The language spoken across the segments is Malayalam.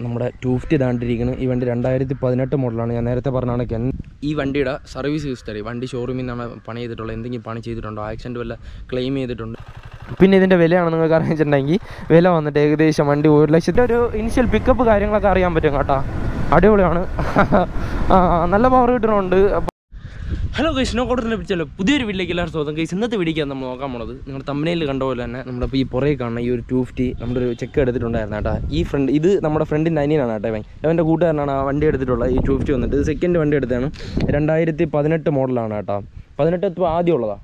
നമ്മുടെ ടൂ ഫിഫ്റ്റി താണ്ടിരിക്കുന്നത് ഈ വണ്ടി രണ്ടായിരത്തി പതിനെട്ട് മോഡലാണ് ഞാൻ നേരത്തെ പറഞ്ഞാണ് കെൻ ഈ വണ്ടിയുടെ സർവീസ് ഹിസ്റ്ററി വണ്ടി ഷോറൂമിൽ നിന്നാണ് പണി ചെയ്തിട്ടുള്ളത് എന്തെങ്കിലും പണി ചെയ്തിട്ടുണ്ടോ ആക്സിഡൻറ്റ് വല്ല ക്ലെയിം ചെയ്തിട്ടുണ്ടോ പിന്നെ ഇതിൻ്റെ വിലയാണ് നിങ്ങൾക്ക് അറിയിച്ചിട്ടുണ്ടെങ്കിൽ വില വന്നിട്ട് ഏകദേശം വണ്ടി ഒരു ലക്ഷത്തെ ഒരു ഇനിഷ്യൽ പിക്കപ്പ് കാര്യങ്ങളൊക്കെ അറിയാൻ പറ്റും കേട്ടോ അടിപൊളിയാണ് ആ, നല്ല പവർ കിട്ടുന്നുണ്ട് ഹലോ ഗൈസ് നോ കോട്ടറിനെ പിടിച്ചല്ലോ പുതിയൊരു വീട്ടിലേക്ക് എല്ലാവരും സ്വന്തം ഗൈസ് ഇന്നത്തെ വീഡിയോക്കാണ് നമ്മൾ നോക്കാൻ പോണത് നിങ്ങൾ തമ്മനയിൽ കണ്ട പോലെ തന്നെ നമ്മുടെ ഇപ്പോൾ ഈ പുറകെ കാണുന്ന ഈ ഒരു ടു ഫിഫ്റ്റി നമ്മുടെ ഒരു ചെക്ക് എടുത്തിട്ടുണ്ടായിരുന്നു കേട്ടോ ഈ ഫ്രണ്ട് ഇത് നമ്മുടെ ഫ്രണ്ടിൻ്റെ അനിയനാണ് കേട്ടോ ഇവൻ അവൻ്റെ കൂട്ടുകാരനാണ് ആ വണ്ടി എടുത്തിട്ടുള്ളത് ഈ ടു ഫിഫ്റ്റി വന്നിട്ട് ഇത് സെക്കൻഡ് വണ്ടി എടുത്തതാണ് രണ്ടായിരത്തി പതിനെട്ട് മോഡലാണ് കേട്ടോ പതിനെട്ട് ഇപ്പോൾ ആദ്യം ഉള്ളതാ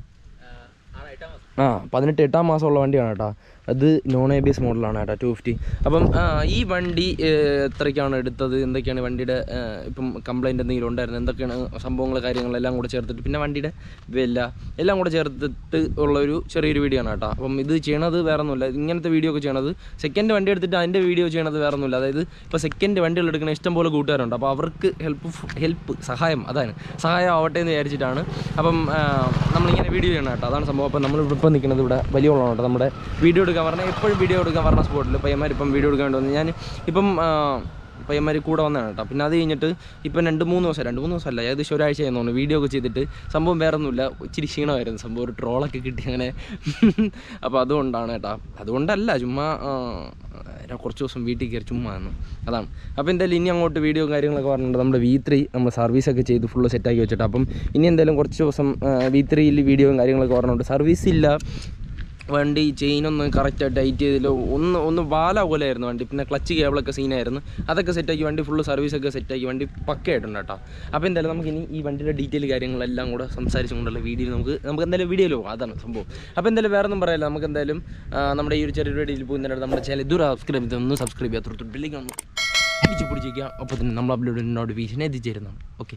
ആ പതിനെട്ട് എട്ടാം മാസമുള്ള വണ്ടിയാണ് കേട്ടോ അത് നോൺ എ ബി എസ് മോഡലാണ് കേട്ടോ ടു ഫിഫ്റ്റി അപ്പം ആ, ഈ വണ്ടി ഏഹ്, എത്രയ്ക്കാണ് എടുത്തത് എന്തൊക്കെയാണ് വണ്ടിയുടെ ഏഹ്, ഇപ്പം കംപ്ലൈൻറ്റ് എന്തെങ്കിലും ഉണ്ടായിരുന്നു എന്തൊക്കെയാണ് സംഭവങ്ങൾ കാര്യങ്ങളെല്ലാം കൂടെ ചേർത്തിട്ട് പിന്നെ വണ്ടിയുടെ വില എല്ലാം കൂടെ ചേർത്തിട്ട് ഉള്ള ഒരു ചെറിയൊരു വീഡിയോ ആണ് കേട്ടോ അപ്പം ഇത് ചെയ്യണത് വേറെ ഒന്നുമില്ല ഇങ്ങനത്തെ വീഡിയോ ഒക്കെ ചെയ്യണത് സെക്കൻഡ് വണ്ടി എടുത്തിട്ട് അതിൻ്റെ വീഡിയോ ചെയ്യണത് വേറെ ഒന്നുമില്ല അതായത് ഇപ്പോൾ സെക്കൻഡ് വണ്ടികൾ എടുക്കുന്ന ഇഷ്ടം പോലെ കൂട്ടുകാരുണ്ട് അപ്പോൾ അവർക്ക് ഹെൽപ്പ് ഹെൽപ്പ് സഹായം അതാണ് സഹായം ആവട്ടെ എന്ന് വിചാരിച്ചിട്ടാണ് അപ്പം ആ, നമ്മളിങ്ങനെ വീഡിയോ ചെയ്യണം കേട്ടോ അതാണ് സംഭവം അപ്പം നമ്മൾ ഇപ്പം നിൽക്കുന്നത് ഇവിടെ വലിയ ഉള്ളതാണ് കേട്ടോ നമ്മുടെ വീഡിയോ എടുക്കാൻ പറഞ്ഞാൽ എപ്പോഴും വീഡിയോ എടുക്കാൻ പറഞ്ഞ സ്പോട്ടിൽ പയ്യന്മാർ ഇപ്പം വീഡിയോ എടുക്കാൻ വേണ്ടി വന്നു ഞാൻ ഇപ്പം ആ, പയ്യന്മാർ കൂടെ വന്നതാണ് കേട്ടോ പിന്നെ അത് കഴിഞ്ഞിട്ട് ഇപ്പം രണ്ട് മൂന്ന് ദിവസം രണ്ട് മൂന്ന് ദിവസമല്ല ഏകദേശം ഒരാഴ്ച ആയി തോന്നുന്നു വീഡിയോ ഒക്കെ ചെയ്തിട്ട് സംഭവം വേറെ ഒന്നുമില്ല ഇച്ചിരി ക്ഷീണമായിരുന്നു സംഭവം ഒരു ട്രോളൊക്കെ കിട്ടി അങ്ങനെ അപ്പോൾ അതുകൊണ്ടാണ് കേട്ടോ അതുകൊണ്ടല്ല ചുമ്മാ ആ, ഞാൻ കുറച്ച് ദിവസം വീട്ടിൽ കയറി ചുമ്മാ നിന്നു അതാണ് അപ്പോൾ എന്തായാലും ഇനി അങ്ങോട്ട് വീഡിയോ കാര്യങ്ങളൊക്കെ പറഞ്ഞിട്ടുണ്ട് നമ്മുടെ വി ത്രീ നമ്മൾ സർവീസൊക്കെ ചെയ്ത് ഫുള്ള് സെറ്റാക്കി വെച്ചിട്ട് അപ്പം ഇനി എന്തായാലും കുറച്ച് ദിവസം വി ത്രീയിൽ വീഡിയോയും കാര്യങ്ങളൊക്കെ പറഞ്ഞിട്ടുണ്ട് സർവീസ് ഇല്ല വണ്ടി ചെയിനൊന്ന് കറക്റ്റായിട്ട് ടൈറ്റ് ചെയ്തില്ല ഒന്ന് ഒന്ന് വാല പോലെയായിരുന്നു വണ്ടി പിന്നെ ക്ലച്ച് കേബിളൊക്കെ സീനായിരുന്നു അതൊക്കെ സെറ്റാക്കി വണ്ടി ഫുള്ള് സർവീസൊക്കെ സെറ്റാക്കി വണ്ടി പക്കയായിട്ടുണ്ട് കേട്ടോ അപ്പോൾ എന്തായാലും നമുക്ക് ഇനി ഈ വണ്ടിയുടെ ഡീറ്റെയിൽ കാര്യങ്ങളെല്ലാം കൂടെ സംസാരിച്ചുകൊണ്ടുള്ള വീഡിയോ നമുക്ക് നമുക്ക് എന്തായാലും വീഡിയോയിൽ പോകാം അതാണ് സംഭവം അപ്പോൾ എന്തായാലും വേറെ ഒന്നും പറയില്ല നമുക്ക് എന്തായാലും ആ, നമ്മുടെ ഈ ഒരു ചെറിയ വീഡിയോയിൽ പോകുന്നതിനായിട്ട് നമ്മുടെ ചാനൽ ഇതൊരു സബ്സ്ക്രൈബ് ചെയ്ത് ഒന്ന് സബ്സ്ക്രൈബ് ചെയ്യാം തൊട്ട് ബില്ലിംഗ് ഒന്ന് അടിച്ച് പിടിച്ചിരിക്കുക അപ്പോൾ തന്നെ നമ്മൾ അപ്ലോഡ് നോട്ടിഫിക്കേഷൻ എത്തിച്ചേരുന്നതാണ് ഓക്കെ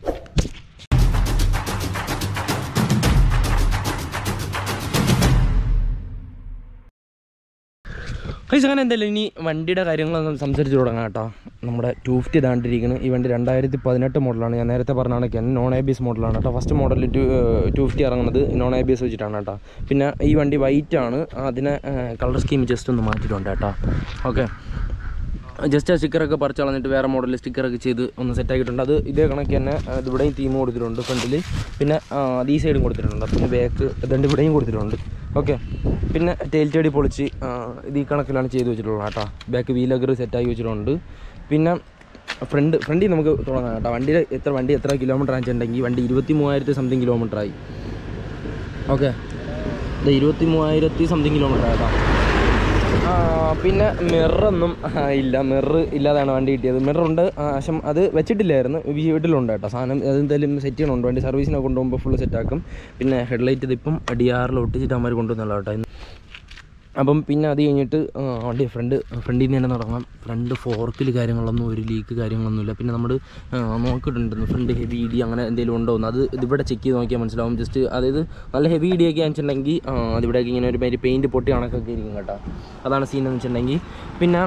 പൈസ അങ്ങനെ എന്തായാലും ഇനി വണ്ടിയുടെ കാര്യങ്ങളൊന്നും സംസാരിച്ച് തുടങ്ങാം കേട്ടോ നമ്മുടെ ടു ഫിഫ്റ്റി താണ്ടിരിക്കുന്നത് ഈ വണ്ടി രണ്ടായിരത്തി പതിനെട്ട് മോഡലാണ് ഞാൻ നേരത്തെ പറഞ്ഞാണ് കെൻ നോൺ എ ബി എസ് മോഡലാണ് കേട്ടോ first model two two fifty ഇറങ്ങുന്നത് നോൺ എ ബി എസ് വെച്ചിട്ടാണ് കേട്ടോ പിന്നെ ഈ വണ്ടി വൈറ്റ് ആണ് അതിനെ കളർ സ്കീം ജസ്റ്റ് ഒന്ന് മാറ്റിയിട്ടുണ്ട് കേട്ടോ ഓക്കെ ജസ്റ്റ് ആ സ്റ്റിക്കറൊക്കെ പറിച്ച് കളഞ്ഞിട്ട് വേറെ മോഡൽ സ്റ്റിക്കറൊക്കെ ചെയ്ത് ഒന്ന് സെറ്റ് ആക്കിയിട്ടുണ്ട് അത് ഇതേ കണക്ക് തന്നെ ആ, ഇത് ഇവിടെയും തീം കൊടുത്തിട്ടുണ്ട് ഫ്രണ്ടിൽ പിന്നെ ആ, അത് ഈ സൈഡും കൊടുത്തിട്ടുണ്ട് പിന്നെ ബാക്ക് ഇതുണ്ട് ഇവിടെയും കൊടുത്തിട്ടുണ്ട് ഓക്കെ പിന്നെ ടെയിൽ ചെടി പൊളിച്ച് ആ, ഇത് ഈ കണക്കിലാണ് ചെയ്ത് വെച്ചിട്ടുള്ളത് കേട്ടോ ബാക്ക് വീലഗർ സെറ്റാക്കി വെച്ചിട്ടുണ്ട് പിന്നെ ഫ്രണ്ട് ഫ്രണ്ടിൽ നമുക്ക് തുടങ്ങാം കേട്ടോ വണ്ടിയിൽ എത്ര വണ്ടി എത്ര കിലോമീറ്റർ ആണെന്നുണ്ടെങ്കിൽ വണ്ടി ഇരുപത്തി മൂവായിരത്തി സംതിങ് കിലോമീറ്റർ ആയി ഓക്കെ ഇത് ഇരുപത്തി മൂവായിരത്തി സംതിങ് കിലോമീറ്റർ ആയിട്ടോ ആ, പിന്നെ മിററൊന്നും ഇല്ല മിറർ ഇല്ലാതാണ് വണ്ടി കിട്ടിയത് മിററുണ്ട് പക്ഷെ അത് വെച്ചിട്ടില്ലായിരുന്നു വീട്ടിലുണ്ട് കേട്ടോ സാധനം അതെന്തായാലും സെറ്റ് ചെയ്യണമുണ്ട് വണ്ടി സർവീസിനെ കൊണ്ടുപോകുമ്പോൾ ഫുള്ള് സെറ്റാക്കും പിന്നെ ഹെഡ്ലൈറ്റ് ഇതിപ്പം ഡി ആറിൽ ഒട്ടിച്ചിട്ട് അവന്മാർ കൊണ്ടുവന്നുള്ള കേട്ടോ ഇന്ന്. അപ്പം പിന്നെ അത് കഴിഞ്ഞിട്ട് ആ, വണ്ടി ഫ്രണ്ട് ഫ്രണ്ടിൽ നിന്ന് തന്നെ തുടങ്ങാം ഫ്രണ്ട് ഫോർക്കിൽ കാര്യങ്ങളൊന്നും ഒരു ലീക്ക് കാര്യങ്ങളൊന്നുമില്ല പിന്നെ നമ്മൾ നോക്കിയിട്ടുണ്ടെന്ന് ഫ്രണ്ട് ഹെവി ഇടി അങ്ങനെ എന്തെങ്കിലും ഉണ്ടോ എന്ന് അത് ഇതിവിടെ ചെക്ക് ചെയ്ത് നോക്കിയാൽ മനസ്സിലാവും ജസ്റ്റ് അതായത് നല്ല ഹെവി ഇടിയൊക്കെ വെച്ചിട്ടുണ്ടെങ്കിൽ അതിവിടെയൊക്കെ ഇങ്ങനെ ഒരു മാതിരി പെയിൻറ്റ് പൊട്ടി കണക്കൊക്കെ ഇരിക്കും കേട്ടോ അതാണ് സീൻ എന്ന് വെച്ചിട്ടുണ്ടെങ്കിൽ പിന്നെ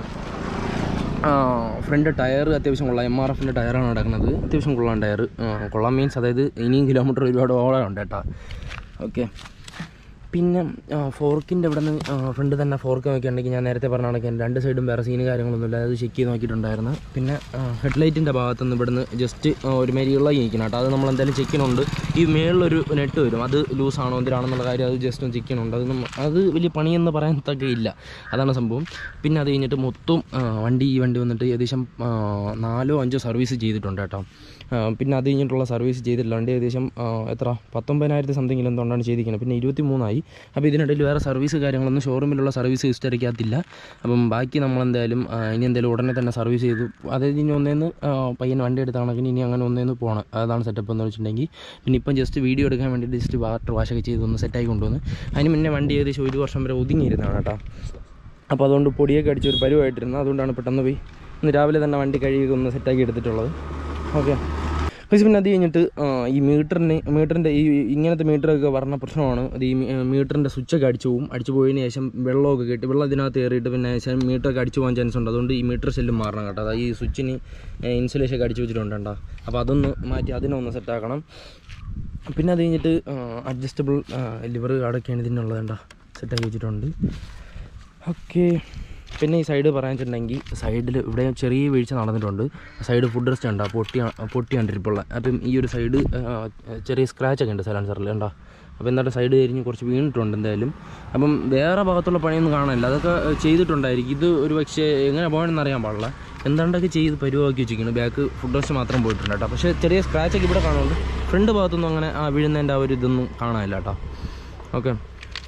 ഫ്രണ്ട് ടയർ അത്യാവശ്യം കൊള്ളാം എം ആർ എഫിൻ്റെ ടയറാണ് നടക്കുന്നത് അത്യാവശ്യം കൊള്ളാം ടയർ കൊള്ളാം മീൻസ് അതായത് ഇനിയും കിലോമീറ്റർ ഒരുപാട് ഓളം ഉണ്ട് കേട്ടോ ഓക്കെ പിന്നെ ഫോർക്കിൻ്റെ ഇവിടെ നിന്ന് ഫ്രണ്ട് തന്നെ ഫോർക്ക് നോക്കിയിട്ടുണ്ടെങ്കിൽ ഞാൻ നേരത്തെ പറഞ്ഞ കണക്ക് രണ്ട് സൈഡും വേറെ സീന് കാര്യങ്ങളൊന്നുമില്ല അത് ചെക്ക് ചെയ്ത് നോക്കിയിട്ടുണ്ടായിരുന്നു പിന്നെ ഹെഡ്ലൈറ്റിൻ്റെ ഭാഗത്തുനിന്ന് ഇവിടെ നിന്ന് ജസ്റ്റ് ഒരുമാതിരി ഇളകി നിൽക്കണം കേട്ടോ അത് നമ്മൾ എന്തായാലും ചെക്ക് ചെയ്യണുണ്ട് ഈ മേളിലൊരു നെറ്റ് വരും അത് ലൂസാണോ എന്തിനാണെന്നുള്ള കാര്യം അത് ജസ്റ്റ് ഒന്ന് ചെക്ക് ചെയ്യണുണ്ട് അത് നമ്മ- അത് വലിയ പണിയെന്ന് പറയാൻ തക്ക ഇല്ല അതാണ് സംഭവം പിന്നെ അത് കഴിഞ്ഞിട്ട് മൊത്തം ആ, വണ്ടി ഈ വണ്ടി വന്നിട്ട് ഏകദേശം ആ, നാലോ അഞ്ചോ സർവീസ് ചെയ്തിട്ടുണ്ട് കേട്ടോ ആ, പിന്നെ അത് കഴിഞ്ഞിട്ടുള്ള സർവീസ് ചെയ്തിട്ടില്ല വണ്ടി ഏകദേശം ആ, എത്ര പത്തൊമ്പതിനായിരത്തി സംതിങ്ങിൽ എന്തുകൊണ്ടാണ് ചെയ്തിരിക്കുന്നത് പിന്നെ ഇരുപത്തി മൂന്നായി അപ്പോൾ ഇതിനിടയിൽ വേറെ സർവീസ് കാര്യങ്ങളൊന്നും ഷോറൂമിലുള്ള സർവീസ് ഹിസ്റ്ററിക്കകത്തില്ല അപ്പം ബാക്കി നമ്മളെന്തായാലും ആ, ഇനി എന്തായാലും ഉടനെ തന്നെ സർവീസ് ചെയ്തു അതായത് ഇനി ഒന്നേന്ന് ആ, പയ്യൻ വണ്ടി എടുത്താണെങ്കിൽ ഇനി അങ്ങനെ ഒന്നേന്ന് പോകണം അതാണ് സെറ്റപ്പ് എന്ന് വെച്ചിട്ടുണ്ടെങ്കിൽ പിന്നെ ഇപ്പം ജസ്റ്റ് വീഡിയോ എടുക്കാൻ വേണ്ടി ജസ്റ്റ് വാട്ടർ വാഷൊക്കെ ചെയ്ത് ഒന്ന് സെറ്റായി കൊണ്ടുവന്ന് അതിന് മുന്നേ വണ്ടി ഏകദേശം ഒരു വർഷം വരെ ഒതുങ്ങിയിരുന്നതാണ് കേട്ടോ അപ്പോൾ അതുകൊണ്ട് പൊടിയൊക്കെ അടിച്ച് ഒരു പരുവായിട്ടിരുന്നു അതുകൊണ്ടാണ് പെട്ടെന്ന് പോയി ഇന്ന് രാവിലെ തന്നെ വണ്ടി കഴുകി ഒന്ന് സെറ്റാക്കി എടുത്തിട്ടുള്ളത് ഓക്കെ പക്ഷേ പിന്നെ അത് കഴിഞ്ഞിട്ട് ആ, ഈ മീറ്ററിന് മീറ്ററിൻ്റെ ഈ ഇങ്ങനത്തെ മീറ്ററൊക്കെ പറഞ്ഞ പ്രശ്നമാണ് അത് ഈ മീറ്ററിൻ്റെ സ്വിച്ചൊക്കെ അടിച്ചു പോകും അടിച്ചു പോയതിന് ശേഷം വെള്ളമൊക്കെ കെട്ടി വെള്ളം ഇതിനകത്ത് കയറിയിട്ട് പിന്നെ ശേഷം മീറ്ററൊക്കെ അടിച്ചു പോകാൻ ചാൻസ് ഉണ്ട് അതുകൊണ്ട് ഈ മീറ്റർ സെല്ലും മാറണം കേട്ടോ അതായത് ഈ സ്വിച്ചിന് ഇൻസുലേഷൻ ഒക്കെ അടിച്ചു വെച്ചിട്ടുണ്ട് കേട്ടോ അപ്പോൾ അതൊന്ന് മാറ്റി അതിനെ ഒന്ന് സെറ്റാക്കണം പിന്നെ അത് കഴിഞ്ഞിട്ട് അഡ്ജസ്റ്റബിൾ ലിവർ കാർഡൊക്കെയാണ് ഇതിനുള്ളത് കേട്ടോ സെറ്റാക്കി വെച്ചിട്ടുണ്ട് ഓക്കെ പിന്നെ ഈ സൈഡ് പറയാൻ വെച്ചിട്ടുണ്ടെങ്കിൽ സൈഡിൽ ഇവിടെ ചെറിയ വീഴ്ച നടന്നിട്ടുണ്ട് സൈഡ് ഫുഡ് റെസ്റ്റ് ഉണ്ട് പൊട്ടി പൊട്ടി കണ്ടിരിപ്പുള്ള അപ്പം ഈ ഒരു സൈഡ് ചെറിയ സ്ക്രാച്ച് ഒക്കെ ഉണ്ട് സൈലൻസറിൽ ഉണ്ടോ അപ്പോൾ എന്തായാലും സൈഡ് കരിഞ്ഞ് കുറച്ച് വീണിട്ടുണ്ട് എന്തായാലും അപ്പം വേറെ ഭാഗത്തുള്ള പണിയൊന്നും കാണാനില്ല അതൊക്കെ ഏഹ്, ചെയ്തിട്ടുണ്ടായിരിക്കും ഇത് ഒരു പക്ഷേ എങ്ങനെ പോകണമെന്ന് അറിയാൻ പാടില്ല എന്താണ്ടൊക്കെ ചെയ്ത് പരിവാക്കി വെച്ചിരിക്കുന്നു ബാക്ക് ഫുഡ് റെസ്റ്റ് മാത്രം പോയിട്ടുണ്ട് കേട്ടോ പക്ഷേ ചെറിയ സ്ക്രാച്ചൊക്കെ ഇവിടെ കാണുന്നുണ്ട് ഫ്രണ്ട് ഭാഗത്തൊന്നും അങ്ങനെ ആ വീഴുന്നതിൻ്റെ ആ ഒരു ഇതൊന്നും കാണാനില്ല കേട്ടോ ഓക്കെ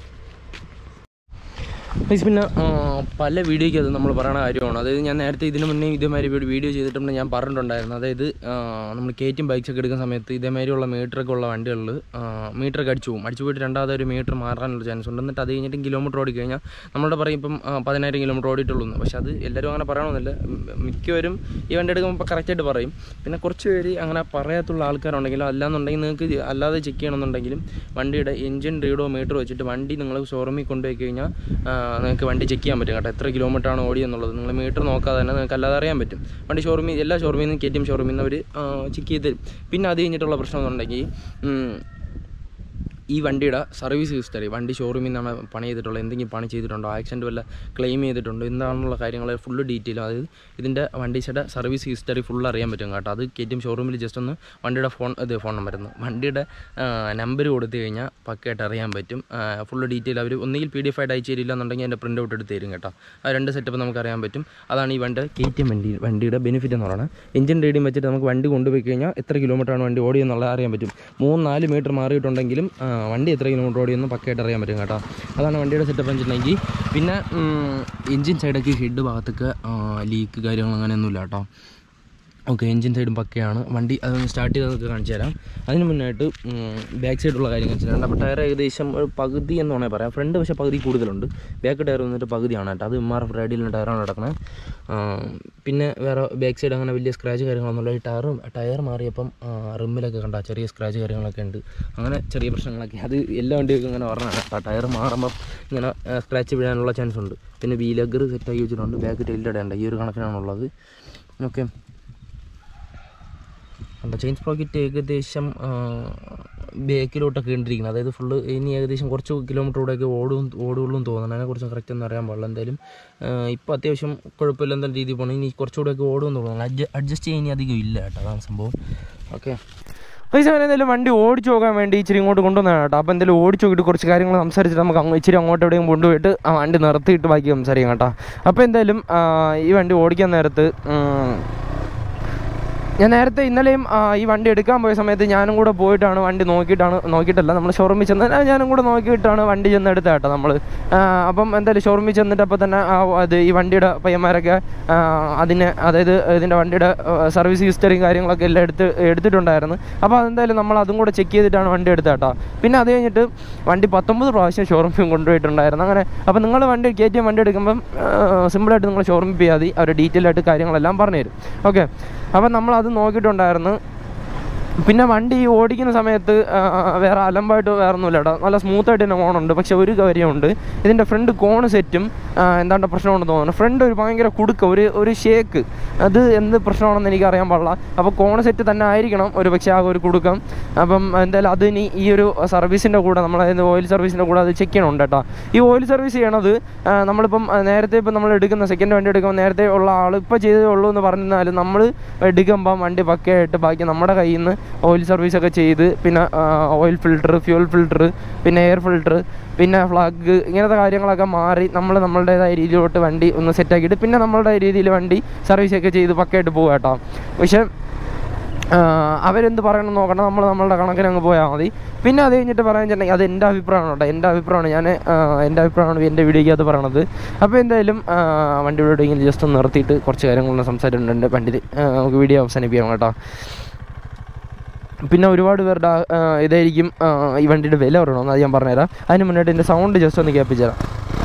ഗൈസ് പിന്നെ ആ, പല വീഡിയോയ്ക്ക് അത് നമ്മൾ പറയുന്ന കാര്യമാണ് അതായത് ഞാൻ നേരത്തെ ഇതിന് മുന്നേ ഇതേമാതിരി ഒരു വീഡിയോ ചെയ്തിട്ടുണ്ട് ഞാൻ പറഞ്ഞിട്ടുണ്ടായിരുന്നു അതായത് ആ, നമ്മൾ കയറ്റും ബൈക്സ് ഒക്കെ എടുക്കുന്ന സമയത്ത് ഇതേമാതിരിയുള്ള മീറ്ററൊക്കെ ഉള്ള വണ്ടികളിൽ മീറ്ററൊക്കെ അടിച്ചു പോകും അടിച്ചു പോയിട്ട് രണ്ടാമത്തെ ഒരു മീറ്റർ മാറാനുള്ള ചാൻസ് ഉണ്ട് എന്നിട്ട് അത് കഴിഞ്ഞിട്ട് കിലോമീറ്റർ ഓടി കഴിഞ്ഞാൽ നമ്മളുടെ പറയും ഇപ്പം ആ, പതിനായിരം കിലോമീറ്റർ ഓടിയിട്ടുള്ളൂ എന്ന് പക്ഷേ അത് എല്ലാവരും അങ്ങനെ പറയണമെന്നില്ല ഉം, മിക്കവരും ഈ വണ്ടി എടുക്കുമ്പോൾ ഇപ്പോൾ കറക്റ്റായിട്ട് പറയും പിന്നെ കുറച്ച് പേര് അങ്ങനെ പറയാത്തുള്ള ആൾക്കാരുണ്ടെങ്കിലും അല്ലാന്നുണ്ടെങ്കിൽ നിങ്ങൾക്ക് ഇത് അല്ലാതെ ചെക്ക് ചെയ്യണമെന്നുണ്ടെങ്കിലും വണ്ടിയുടെ എഞ്ചിൻ റീഡോ മീറ്റർ വെച്ചിട്ട് വണ്ടി നിങ്ങൾ ഷോറൂമിൽ കൊണ്ടുപോയി കഴിഞ്ഞാൽ ആ, നിങ്ങൾക്ക് വണ്ടി ചെക്ക് ചെയ്യാൻ പറ്റും കേട്ടോ എത്ര കിലോമീറ്റർ ആണ് ഓടിയെന്നുള്ളത് നിങ്ങൾ മീറ്റർ നോക്കാതെ തന്നെ നിങ്ങൾക്ക് അല്ലാതെ അറിയാൻ പറ്റും വണ്ടി ഷോറൂമിൽ എല്ലാ ഷോറൂമിൽ നിന്നും കെ ടി എം ഷോറൂമിൽ നിന്ന് അവർ ചെക്ക് ചെയ്ത് തരും പിന്നെ അത് കഴിഞ്ഞിട്ടുള്ള പ്രശ്നം എന്നുണ്ടെങ്കിൽ ഉം, ഈ വണ്ടിയുടെ സർവീസ് ഹിസ്റ്ററി വണ്ടി ഷോറൂമിൽ നിന്നാണ് പണി ചെയ്തിട്ടുള്ളത് എന്തെങ്കിലും പണി ചെയ്തിട്ടുണ്ടോ ആക്സിഡൻറ്റ് വല്ല ക്ലെയിം ചെയ്തിട്ടുണ്ടോ എന്താണെന്നുള്ള കാര്യങ്ങൾ ഫുള്ള് ഡീറ്റെയിൽ അതായത് ഇതിൻ്റെ വണ്ടീയുടെ സർവീസ് ഹിസ്റ്ററി ഫുൾ അറിയാൻ പറ്റും കേട്ടോ അത് കെ ടി എം ഷോറൂമിൽ ജസ്റ്റ് ഒന്ന് വണ്ടിയുടെ ഫോൺ ഇത് ഫോൺ നമ്പർ ഒന്ന് വണ്ടിയുടെ നമ്പർ കൊടുത്തു കഴിഞ്ഞാൽ പക്കയായിട്ട് അറിയാൻ പറ്റും ഫുള്ള് ഡീറ്റെയിൽ അവർ ഒന്നുകിൽ പി ഡി എഫ് ആയിട്ട് അയച്ചു തരില്ല എന്നുണ്ടെങ്കിൽ അതിൻ്റെ പ്രിൻ്റ് ഔട്ട് എടുത്ത് തരും കേട്ടോ ആ രണ്ട് സെറ്റപ്പ് നമുക്ക് അറിയാൻ പറ്റും അതാണ് ഈ വണ്ടി കെ ടി എം വണ്ടി വണ്ടിയുടെ ബെനിഫിറ്റ് എന്ന് പറയുന്നത് എഞ്ചിൻ റീഡിങ് വെച്ചിട്ട് നമുക്ക് വണ്ടി കൊണ്ടുപോയി കഴിഞ്ഞാൽ എത്ര കിലോമീറ്റർ ആണ് വണ്ടി ഓടിയെന്നുള്ളത് അറിയാൻ പറ്റും മൂന്ന് നാല് മീറ്റർ മാറിയിട്ടുണ്ടെങ്കിലും ആ, വണ്ടി എത്ര കിലോമീറ്റർ ഓടിയെന്ന് പക്കയായിട്ട് അറിയാൻ പറ്റും കേട്ടോ അതാണ് വണ്ടിയുടെ സെറ്റപ്പ് വെച്ചിട്ടുണ്ടെങ്കിൽ പിന്നെ എഞ്ചിൻ സൈഡൊക്കെ ഹെഡ് ഭാഗത്തൊക്കെ ലീക്ക് കാര്യങ്ങൾ അങ്ങനെയൊന്നുമില്ല കേട്ടോ ഓക്കെ എഞ്ചിൻ സൈഡും പക്കയാണ് വണ്ടി അതൊന്ന് സ്റ്റാർട്ട് ചെയ്തതൊക്കെ കാണിച്ചു തരാം അതിന് മുന്നായിട്ട് ബാക്ക് സൈഡുള്ള കാര്യം കാണിച്ചു തരാം അപ്പോൾ ടയർ ഏകദേശം ഒരു പകുതി എന്ന് വേണമെങ്കിൽ പറയാം ഫ്രണ്ട് പക്ഷേ പകുതി കൂടുതലുണ്ട് ബാക്ക് ടയർ വന്നിട്ട് പകുതിയാണ് കേട്ടോ അത് എം ആർ എഫ് റേഡിയിലുള്ള ടയറാണ് കിടക്കുന്നത് പിന്നെ വേറെ ബാക്ക് സൈഡ് അങ്ങനെ വലിയ സ്ക്രാച്ച് കാര്യങ്ങളൊന്നുമില്ല ഈ ടയർ ടയർ മാറിയപ്പം റിമ്മിലൊക്കെ കണ്ട ചെറിയ സ്ക്രാച്ച് കാര്യങ്ങളൊക്കെ ഉണ്ട് അങ്ങനെ ചെറിയ പ്രശ്നങ്ങളൊക്കെ അത് എല്ലാ വണ്ടികൾക്കും ഇങ്ങനെ പറഞ്ഞാണ് കേട്ടോ ടയർ മാറുമ്പം ഇങ്ങനെ സ്ക്രാച്ച് വീഴാനുള്ള ചാൻസ് ഉണ്ട് പിന്നെ വീലഗർ സെറ്റാക്കി വെച്ചിട്ടുണ്ട് ബാക്ക് ടൈലിൻ്റെ ഉണ്ട് ഈ ഒരു കണക്കിനാണുള്ളത് ഓക്കെ കണ്ട ചെയിൻ സ്പ്രോക്കറ്റ് ഏകദേശം ബേക്കിലോട്ടൊക്കെ ഉണ്ടിരിക്കുന്നത് അതായത് ഫുള്ള് ഇനി ഏകദേശം കുറച്ച് കിലോമീറ്റർ കൂടെയൊക്കെ ഓടും ഓടുള്ളൂ തോന്നണം അതിനെക്കുറിച്ച് കറക്റ്റ് ഒന്നും അറിയാൻ പാടില്ല എന്തായാലും ഇപ്പോൾ അത്യാവശ്യം കുഴപ്പമില്ല എന്താ രീതിയിൽ പോകണം ഇനി കുറച്ചുകൂടെയൊക്കെ ഓടുമെന്ന് തോന്നുന്നു അഡ്ജ അഡ്ജസ്റ്റ് ചെയ്യാൻ ഇനി അധികം ഇല്ല കേട്ടോ അതാണ് സംഭവം ഓക്കെ പൈസ അവൻ എന്തായാലും വണ്ടി ഓടിച്ചു പോകാൻ വേണ്ടി ഇച്ചിരി ഇങ്ങോട്ട് കൊണ്ടുവന്നതാണ് കേട്ടോ അപ്പോൾ എന്തായാലും ഓടിച്ചു നോക്കിയിട്ട് കുറച്ച് കാര്യങ്ങൾ സംസാരിച്ചിട്ട് നമുക്ക് അങ്ങ് ഇച്ചിരി അങ്ങോട്ട് എവിടെയും കൊണ്ടുപോയിട്ട് ആ വണ്ടി നിർത്തിയിട്ട് ബാക്കി സംസാരിക്കാം കേട്ടോ അപ്പോൾ എന്തായാലും ആ, ഈ വണ്ടി ഓടിക്കാൻ നേരത്ത് ഉം, ഞാൻ നേരത്തെ ഇന്നലെയും ആ, ഈ വണ്ടി എടുക്കാൻ പോയ സമയത്ത് ഞാനും കൂടെ പോയിട്ടാണ് വണ്ടി നോക്കിയിട്ടാണ് നോക്കിയിട്ടല്ല നമ്മൾ ഷോറൂമിൽ ചെന്ന് ആ, ഞാനും കൂടെ നോക്കിയിട്ടാണ് വണ്ടി ചെന്ന് എടുത്ത കേട്ടോ നമ്മൾ അപ്പം എന്തായാലും ഷോറൂമിൽ ചെന്നിട്ട് അപ്പോൾ തന്നെ ആ, അത് ഈ വണ്ടിയുടെ പയ്യന്മാരൊക്കെ ആ, അതിന് അതായത് ഇതിൻ്റെ വണ്ടിയുടെ സർവീസ് ഹിസ്റ്ററിയും കാര്യങ്ങളൊക്കെ എല്ലാം എടുത്ത് എടുത്തിട്ടുണ്ടായിരുന്നു അപ്പോൾ അതെന്തായാലും നമ്മൾ അതും കൂടെ ചെക്ക് ചെയ്തിട്ടാണ് വണ്ടി എടുത്തത് കേട്ടോ പിന്നെ അത് കഴിഞ്ഞിട്ട് വണ്ടി പത്തൊമ്പത് പ്രാവശ്യം ഷോറൂമിൽ കൊണ്ടുപോയിട്ടുണ്ടായിരുന്നു അങ്ങനെ അപ്പോൾ നിങ്ങൾ വണ്ടി കെ ടി എം വണ്ടി എടുക്കുമ്പം സിമ്പിളായിട്ട് നിങ്ങൾ ഷോറൂമിൽ പോയാൽ മതി അവർ ഡീറ്റെയിൽ ആയിട്ട് കാര്യങ്ങളെല്ലാം പറഞ്ഞു തരും ഓക്കെ അപ്പം നമ്മൾ അത് നോക്കിയിട്ടുണ്ടായിരുന്നു പിന്നെ വണ്ടി ഈ ഓടിക്കുന്ന സമയത്ത് ആ, വേറെ അലമ്പായിട്ട് വേറെ ഒന്നുമില്ല കേട്ടോ നല്ല സ്മൂത്തായിട്ട് തന്നെ ഓണുണ്ട് പക്ഷെ ഒരു കാര്യമുണ്ട് ഇതിൻ്റെ ഫ്രണ്ട് കോണ് സെറ്റും എന്താണ്ട് പ്രശ്നമുണ്ടെന്ന് തോന്നുന്നു ഫ്രണ്ട് ഒരു ഭയങ്കര കുടുക്ക ഒരു ഒരു ഷേക്ക് അത് എന്ത് പ്രശ്നമാണെന്ന് എനിക്ക് അറിയാൻ പാടില്ല അപ്പോൾ കോണ് സെറ്റ് തന്നെ ആയിരിക്കണം ഒരു പക്ഷേ ആ ഒരു കുടുക്കം അപ്പം എന്തായാലും അത് ഇനി ഈ ഒരു സർവീസിൻ്റെ കൂടെ നമ്മൾ അതായത് ഓയിൽ സർവീസിൻ്റെ കൂടെ അത് ചെക്ക് ചെയ്യണമുണ്ട് കേട്ടോ ഈ ഓയിൽ സർവീസ് ചെയ്യണത് ആ, നമ്മളിപ്പം ആ, നേരത്തെ ഇപ്പം നമ്മൾ എടുക്കുന്ന സെക്കൻഡ് വണ്ടി എടുക്കുമ്പോൾ നേരത്തെ ഉള്ള ആൾ ഇപ്പോൾ ചെയ്തേ ഉള്ളൂ എന്ന് പറഞ്ഞാൽ നമ്മൾ എടുക്കുമ്പം വണ്ടി പക്കയായിട്ട് ബാക്കി നമ്മുടെ കയ്യിൽ നിന്ന് ഓയിൽ സർവീസ് ഒക്കെ ചെയ്ത് പിന്നെ ഓയിൽ ഫിൽട്ടർ ഫ്യൂൽ ഫിൽട്ടർ പിന്നെ എയർ ഫിൽട്ടർ പിന്നെ ഫ്ലാഗ് ഇങ്ങനത്തെ കാര്യങ്ങളൊക്കെ മാറി നമ്മൾ നമ്മളുടേതായ രീതിയിലോട്ട് വണ്ടി ഒന്ന് സെറ്റാക്കിയിട്ട് പിന്നെ നമ്മളുടെ രീതിയിൽ വണ്ടി സർവീസൊക്കെ ചെയ്ത് പക്കയായിട്ട് പോകുക കേട്ടോ പക്ഷേ ആ, അവരെന്ത് പറയണം എന്ന് നോക്കണം നമ്മൾ നമ്മളുടെ കണക്കിന് അങ്ങ് പോയാൽ മതി പിന്നെ അത് കഴിഞ്ഞിട്ട് പറയാൻ വെച്ചിട്ടുണ്ടെങ്കിൽ അത് എൻ്റെ അഭിപ്രായമാണ് കേട്ടോ എൻ്റെ അഭിപ്രായമാണ് ഞാൻ ആ, എൻ്റെ അഭിപ്രായമാണ് എൻ്റെ വീഡിയോയ്ക്കകത്ത് പറയണത് അപ്പോൾ എന്തായാലും ആ, വണ്ടി എവിടെയെങ്കിലും ജസ്റ്റ് ഒന്ന് നിർത്തിയിട്ട് കുറച്ച് കാര്യങ്ങളൊന്ന് സംസാരിച്ചിട്ടുണ്ട് എൻ്റെ വണ്ടിയിൽ ആ, നമുക്ക് വീഡിയോ അവസാനിപ്പിക്കാം കേട്ടോ പിന്നെ ഒരുപാട് പേരുടെ ആ, ഇതായിരിക്കും ആ, ഈ വണ്ടിയുടെ വില പറയണമെന്ന് അത് ഞാൻ പറഞ്ഞുതരാം അതിന് മുന്നായിട്ട് എൻ്റെ സൗണ്ട് ജസ്റ്റ് ഒന്ന് കേൾപ്പിച്ചു തരാം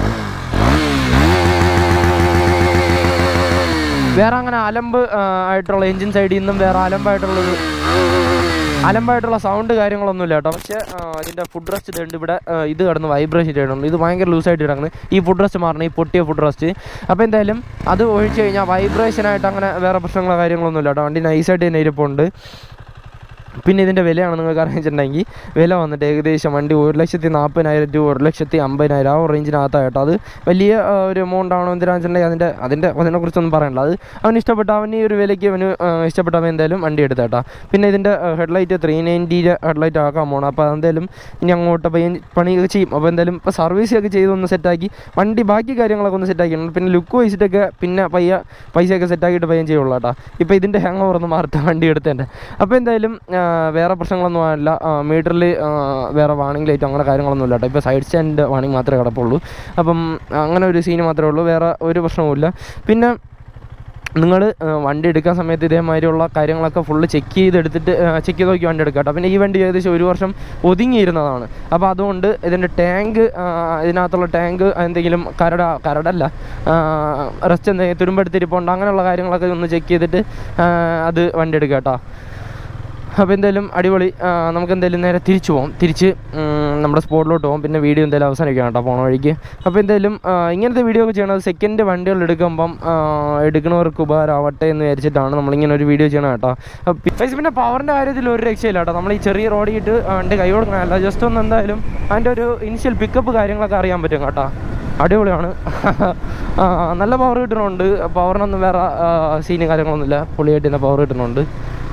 വേറെ അങ്ങനെ അലമ്പ് ആ, ആയിട്ടുള്ള എൻജിൻ സൈഡിൽ നിന്നും വേറെ അലമ്പായിട്ടുള്ളൊരു അലമ്പായിട്ടുള്ള സൗണ്ട് കാര്യങ്ങളൊന്നുമില്ല കേട്ടോ പക്ഷേ ആ, ഇതിൻ്റെ ഫുഡ് റെസ്റ്റ് ഇതുണ്ട് ഇവിടെ ആ, ഇത് കിടന്ന് വൈബ്രേഷൻ ചെയ്യണം ഇത് ഭയങ്കര ലൂസായിട്ട് കിടക്കുന്നത് ഈ ഫുഡ് റെസ്റ്റ് മാറണം ഈ പൊട്ടിയ ഫുഡ് റെസ്റ്റ് അപ്പോൾ എന്തായാലും അത് ഒഴിച്ച് കഴിഞ്ഞാൽ വൈബ്രേഷനായിട്ട് അങ്ങനെ വേറെ പ്രശ്നങ്ങളോ കാര്യങ്ങളൊന്നുമില്ല കേട്ടോ വണ്ടി നൈസായിട്ട് തന്നെ ഇരിപ്പുണ്ട് പിന്നെ ഇതിൻ്റെ വിലയാണ് നിങ്ങൾക്ക് അറിയിച്ചിട്ടുണ്ടെങ്കിൽ വില വന്നിട്ട് ഏകദേശം വണ്ടി ഒരു ലക്ഷത്തി നാൽപ്പതിനായിരം രൂപ ഒരു ലക്ഷത്തി അമ്പതിനായിരം ആ ഒരു റേഞ്ചിനകത്തായിട്ടോ അത് വലിയ ആ, ഒരു എമൗണ്ട് ആണോ എന്തിനാണെന്ന് വെച്ചിട്ടുണ്ടെങ്കിൽ അതിൻ്റെ അതിൻ്റെ അതിനെക്കുറിച്ചൊന്നും പറയണ്ട അത് അവന് ഇഷ്ടപ്പെട്ട അവന് ഈ ഒരു വിലയ്ക്ക് അവന് ആ, ഇഷ്ടപ്പെട്ട അവൻ എന്തായാലും വണ്ടി എടുത്തേട്ടാ പിന്നെ ഇതിൻ്റെ ഹെഡ്ലൈറ്റ് ത്രീ നയൻറ്റിയുടെ ഹെഡ്ലൈറ്റ് ആക്കാൻ പോകണം അപ്പോൾ അതെന്തായാലും ഇനി അങ്ങോട്ട് പയ്യൻ പണിയൊക്കെ ചെയ്യും അപ്പോൾ എന്തായാലും ഇപ്പോൾ സർവീസ് ഒക്കെ ചെയ്തൊന്ന് സെറ്റാക്കി വണ്ടി ബാക്കി കാര്യങ്ങളൊക്കെ ഒന്ന് സെറ്റാക്കിയിട്ടുണ്ട് പിന്നെ ലുക്ക് വെച്ചിട്ടൊക്കെ പിന്നെ പയ്യ പൈസയൊക്കെ സെറ്റാക്കിയിട്ട് പയ്യൻ ചെയ്യുള്ളൂ കേട്ടോ ഇപ്പോൾ ഇതിൻ്റെ ഹാങ് ഓവർ ഒന്ന് മാറട്ടെ വണ്ടി എടുത്തതിൻ്റെ അപ്പോൾ എന്തായാലും ആ, വേറെ പ്രശ്നങ്ങളൊന്നും അല്ല മീറ്ററിൽ വേറെ വാണിംഗ് ലൈറ്റ് അങ്ങനെ കാര്യങ്ങളൊന്നും ഇല്ല കേട്ടോ ഇപ്പോൾ സൈഡ് സ്റ്റാൻഡ് വാണിംഗ് മാത്രമേ കിടപ്പുള്ളൂ അപ്പം അങ്ങനെ ഒരു സീന് മാത്രമേ ഉള്ളൂ വേറെ ഒരു പ്രശ്നവുമില്ല പിന്നെ നിങ്ങൾ വണ്ടി എടുക്കാൻ സമയത്ത് ഇതേമാതിരിയുള്ള കാര്യങ്ങളൊക്കെ ഫുള്ള് ചെക്ക് ചെയ്തെടുത്തിട്ട് ചെക്ക് ചെയ്ത് നോക്കി വണ്ടി എടുക്കുക കേട്ടോ പിന്നെ ഈ വണ്ടി ഏകദേശം ഒരു വർഷം ഒതുങ്ങിയിരുന്നതാണ് അപ്പോൾ അതുകൊണ്ട് ഇതിൻ്റെ ടാങ്ക് ഇതിനകത്തുള്ള ടാങ്ക് എന്തെങ്കിലും കരട കരടല്ല റെസ്റ്റ് എന്തെങ്കിലും തുരുമ്പെടുത്തിരിപ്പുണ്ട് അങ്ങനെയുള്ള കാര്യങ്ങളൊക്കെ ഒന്ന് ചെക്ക് ചെയ്തിട്ട് ആ, അത് വണ്ടി എടുക്കുക കേട്ടോ അപ്പോൾ എന്തായാലും അടിപൊളി ആ, നമുക്ക് എന്തായാലും നേരെ തിരിച്ചു പോകാം തിരിച്ച് ഉം, നമ്മുടെ സ്പോട്ടിലോട്ട് പോകാം പിന്നെ വീഡിയോ എന്തായാലും അവസാനിക്കാം കേട്ടോ പോണ വഴിക്ക് അപ്പോൾ എന്തായാലും ആ, ഇങ്ങനത്തെ വീഡിയോ ഒക്കെ ചെയ്യണത് സെക്കൻഡ് വണ്ടികൾ എടുക്കുമ്പം ആ, എടുക്കുന്നവർക്ക് ഉപകാരമാവട്ടെ എന്ന് വിചാരിച്ചിട്ടാണ് നമ്മളിങ്ങനെ ഒരു വീഡിയോ ചെയ്യണം കേട്ടോ അപ്പോൾ പി- guys, പിന്നെ പവറിൻ്റെ കാര്യത്തിൽ ഒരു രക്ഷയില്ല കേട്ടോ നമ്മൾ ഈ ചെറിയ റോഡിയിട്ട് വണ്ടി കൈ കൊടുക്കണമല്ല ജസ്റ്റ് ഒന്ന് എന്തായാലും അതിൻ്റെ ഒരു ഇനിഷ്യൽ പിക്കപ്പ് കാര്യങ്ങളൊക്കെ അറിയാൻ പറ്റും കേട്ടോ അടിപൊളിയാണ് ആ, നല്ല പവർ കിട്ടുന്നുണ്ട് പവറിനൊന്നും വേറെ സീനും കാര്യങ്ങളൊന്നുമില്ല പൊളിയായിട്ട് തന്നെ പവർ കിട്ടുന്നുണ്ട്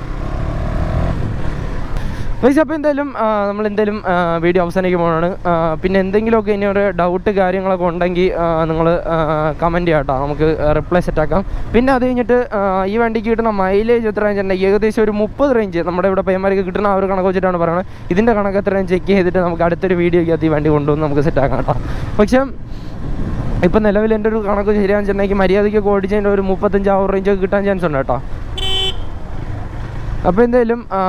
ഗൈസ് അപ്പോൾ എന്തായാലും നമ്മൾ എന്തായാലും വീഡിയോ അവസാനിക്കുമ്പോഴാണ് പിന്നെ എന്തെങ്കിലുമൊക്കെ ഇനി ഒരു ഡൗട്ട് കാര്യങ്ങളൊക്കെ ഉണ്ടെങ്കിൽ നിങ്ങൾ കമൻറ്റ് ചെയ്യാം കേട്ടോ നമുക്ക് റിപ്ലൈ സെറ്റാക്കാം പിന്നെ അത് കഴിഞ്ഞിട്ട് ആ, ഈ വണ്ടിക്ക് കിട്ടുന്ന മൈലേജ് എത്ര റേഞ്ച് ഉണ്ടെങ്കിൽ ഏകദേശം ഒരു മുപ്പത് റേഞ്ച് നമ്മുടെ ഇവിടെ പയ്യന്മാർക്ക് കിട്ടുന്ന ആ ഒരു കണക്ക് വെച്ചിട്ടാണ് പറയുന്നത് ഇതിൻ്റെ കണക്ക് എത്രയും ചെക്ക് ചെയ്തിട്ട് നമുക്ക് അടുത്തൊരു വീഡിയോയ്ക്കകത്ത് ഈ വണ്ടി കൊണ്ടുവന്ന് നമുക്ക് സെറ്റാക്കാം കേട്ടോ പക്ഷേ ഇപ്പം നിലവിൽ എൻ്റെ ഒരു കണക്ക് ശരിയാണെന്ന് വെച്ചിട്ടുണ്ടെങ്കിൽ മര്യാദയ്ക്ക് ഓടിച്ചതിൻ്റെ ഒരു മുപ്പത്തഞ്ച് ആ ഒരു റേഞ്ചൊക്കെ കിട്ടാൻ ചാൻസ് ഉണ്ട് കേട്ടോ അപ്പോൾ എന്തായാലും ആ,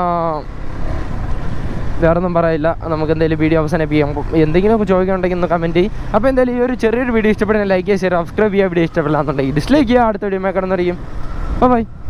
വേറെ ഒന്നും പറയില്ല നമുക്ക് എന്തായാലും വീഡിയോ അവസാനിപ്പിക്കാം എന്തെങ്കിലുമൊക്കെ ചോദിക്കാനുണ്ടെങ്കിൽ ഒന്ന് കമൻറ്റ് ചെയ്യും അപ്പോൾ എന്തായാലും ഈ ഒരു ചെറിയൊരു വീഡിയോ ഇഷ്ടപ്പെടുന്ന ലൈക്ക് ചെയ്യുക സബ്സ്ക്രൈബ് ചെയ്യുക വീഡിയോ ഇഷ്ടപ്പെടില്ല എന്നുണ്ടെങ്കിൽ ഡിസ്ലൈക്ക് ചെയ്യുക അടുത്ത വീഡിയോ കിടന്നിരിക്കും ബൈ